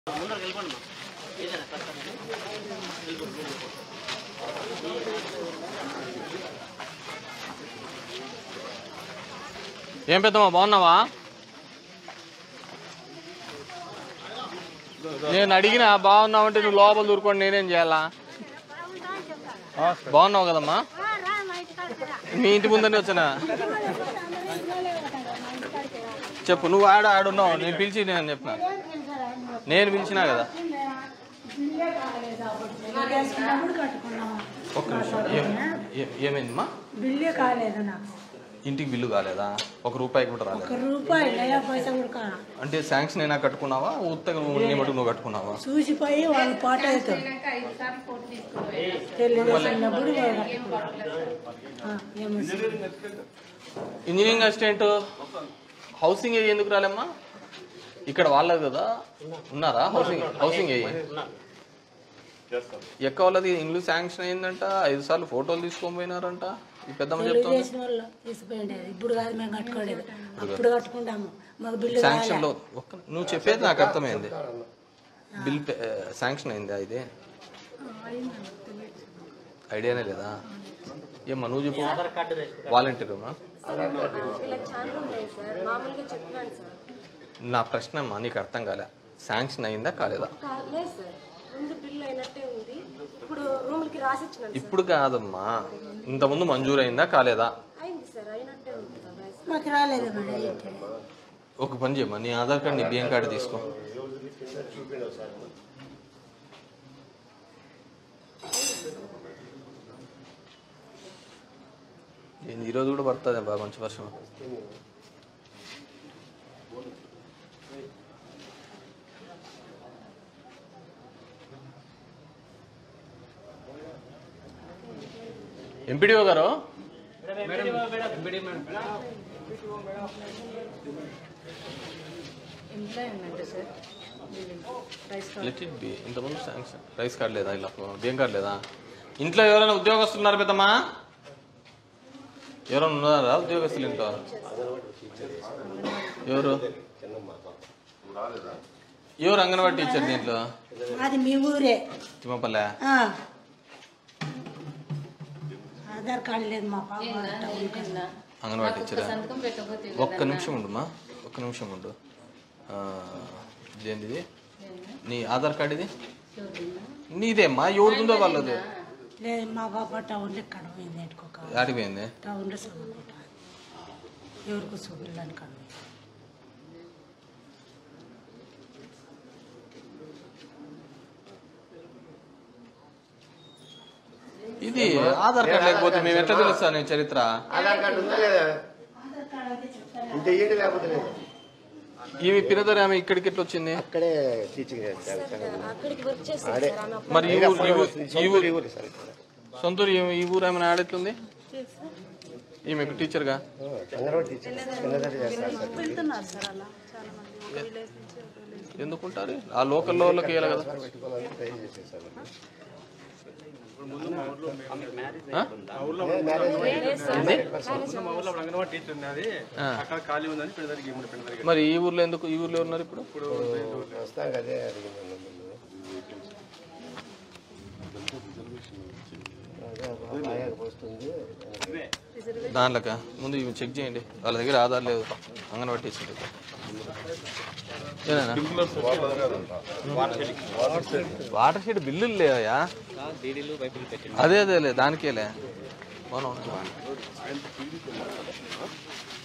ఏం పెద్దమ్మా బాగున్నావా నేను అడిగినా బాగున్నావంటే నువ్వు లోపల దూరుకోండి నేనేం చేయాలా బాగున్నావు కదమ్మా మీ ఇంటి ముందనే వచ్చినా చెప్పు నువ్వు ఆడ ఆడున్నావు నేను పిలిచి నేను చెప్పిన నేను పిలిచినా కదా ఒక్క నిమిషం ఏం- ఏ- ఏమైందమ్మా బిల్లు కాలేదు నాకు ఇంటికి బిల్లు కాలేదా ఒక రూపాయి కూడా రాలేదు ఒక రూపాయి లేదా పైసా కూడా కాదు అంటే శాంక్షన్ అయినా కట్టుకున్నావా ఉత్తగా నీ మటుకు నువ్వు కట్టుకున్నావా చూసిపోయి వాళ్ళు పాట అవుతారు తెలియజేసినప్పుడు ఇంజనీరింగ్ అసిస్టెంట్ హౌసింగ్ ఏ ఎందుకు రాలేమ్మా ఇక్కడ వాళ్ళది కదా ఉన్నారా హౌసింగ్ హౌసింగ్ ఏ ఎక్క వాళ్ళది ఇల్లు శాంక్షన్ అయిందంట ఐదు సార్లు ఫోటోలు తీసుకొని పోయినారంట ఈ పెద్దమ్మ చెప్తుంది చేసిన వాళ్ళు తీసిపోయింది ఇప్పుడు కాదు మేము కట్టుకోలేదు అప్పుడు కట్టుకుంటాము మాకు బిల్లు శాంక్షన్ లో ఒక్క నువ్వు చెప్పేది నాకు అర్థమైంది బిల్ పే- శాంక్షన్ అయిందా ఇది ఐడియానే లేదా ఏమ్మా నువ్వు చెప్పు వాలంటీర్ అమ్మా నా ప్రశ్న అమ్మా నీకు అర్థం కాలే శాంక్షన్ అయిందా కాలేదా లేదు సార్ ముందు బిల్లు అయినట్టే ఉంది ఇప్పుడు రూమ్లకి రాసి ఇచ్చినాను ఇప్పుడు కాదమ్మా ఇంతకుముందు మంజూరు అయిందా కాలేదా అయింది సార్ అయినట్టే ఉంది కదా మాకు రాలేదు మేడం ఏంటి? ఒక పని చేయమ్మా నీ ఆధార్ కార్డు నీ బియ్యం కార్డు తీసుకో ఏంది ఈరోజు కూడా పడుతుంది బాగా మంచి వర్షం ఎంపీడీఓ గారు లెట్ ఇట్ బి ఇంతకుముందు శాంక్షన్ రైస్ కార్డు లేదా ఇలా బియ్యం కార్డు లేదా ఇంట్లో ఎవరైనా ఉద్యోగస్తులు ఉన్నారు పెద్దమ్మా ఎవరైనా ఉన్నారా ఉద్యోగస్తులు ఇంట్లో ఎవరు ఎవరు అంగన్వాడీ టీచర్ దీంట్లో అది మీ ఊరే తిమ్మపల్లె ఆ. ఆధార్ కార్డు లేదు మా పాప టౌన్ కన్నా. అంగన్వాడీ టీచరా ఒక్క నిమిషం ఉండుమా ఒక్క నిమిషం ఉండు ఆ, ఇదేంటిది నీ ఆధార్ కార్డు ఇది నీదేమ్మా ఎవరిదిందో వాళ్ళది లేదు మా పాప టౌన్లో ఇక్కడ పోయింది ఎట్టుకోక ఆడిపోయింది టౌన్లో చదువుకుంటా ఎవరికి చూపిల్లని కన్నా ఇది ఆధార్ కార్డు లేకపోతే మేము ఎట్లా తెలుస్తా నీ చరిత్ర ఆధార్ కార్డు ఉందా లేదా ఇంత ఇయ్యండి లేకపోతే లేదు ఈమె పినదరి ఆమె ఇక్కడికి ఎట్లా వచ్చింది అక్కడే టీచింగ్ చేస్తారు అక్కడికి వర్క్ చేస్తాను ఆడే. సార్ ఆమె మరి ఈ ఊరు ఈ ఊరు- ఈ ఊరు ఈ ఊరు సార్ ఇక్కడ. సొంతూరు ఈ- ఈ ఊరు ఏమైనా ఆడెట్లుంది ఈమె టీచర్గా ఆ, అంగన్వాడీ టీచర్ చిన్నదారి చేస్తారు సార్ ఎందుకుంటారు ఆ లోకల్లో వాళ్ళకి వేయాలి కదా పెట్టుకోవాలని ట్రై చేసేసారు ఆ? ఏంది? ఆ. అక్కడ ఖాళీ ఉందని పిల్లలకి ఇమ్మడి పిల్లలకి మరి ఈ ఊర్లో ఎందుకు ఈ ఊర్లో ఉన్నారు ఇప్పుడు వస్తాం అదే అడిగింది ముందు అదే ఆ బాగా పోస్తుంది దాంట్లోక ముందు ఇవి చెక్ చేయండి వాళ్ళ దగ్గర ఆధార్ లేదు అంగన్వాడీ టీచర్ ఏనా వాటర్ షెడ్ బిల్లులు లేవయా అదే అదేలే దానికేలే మనం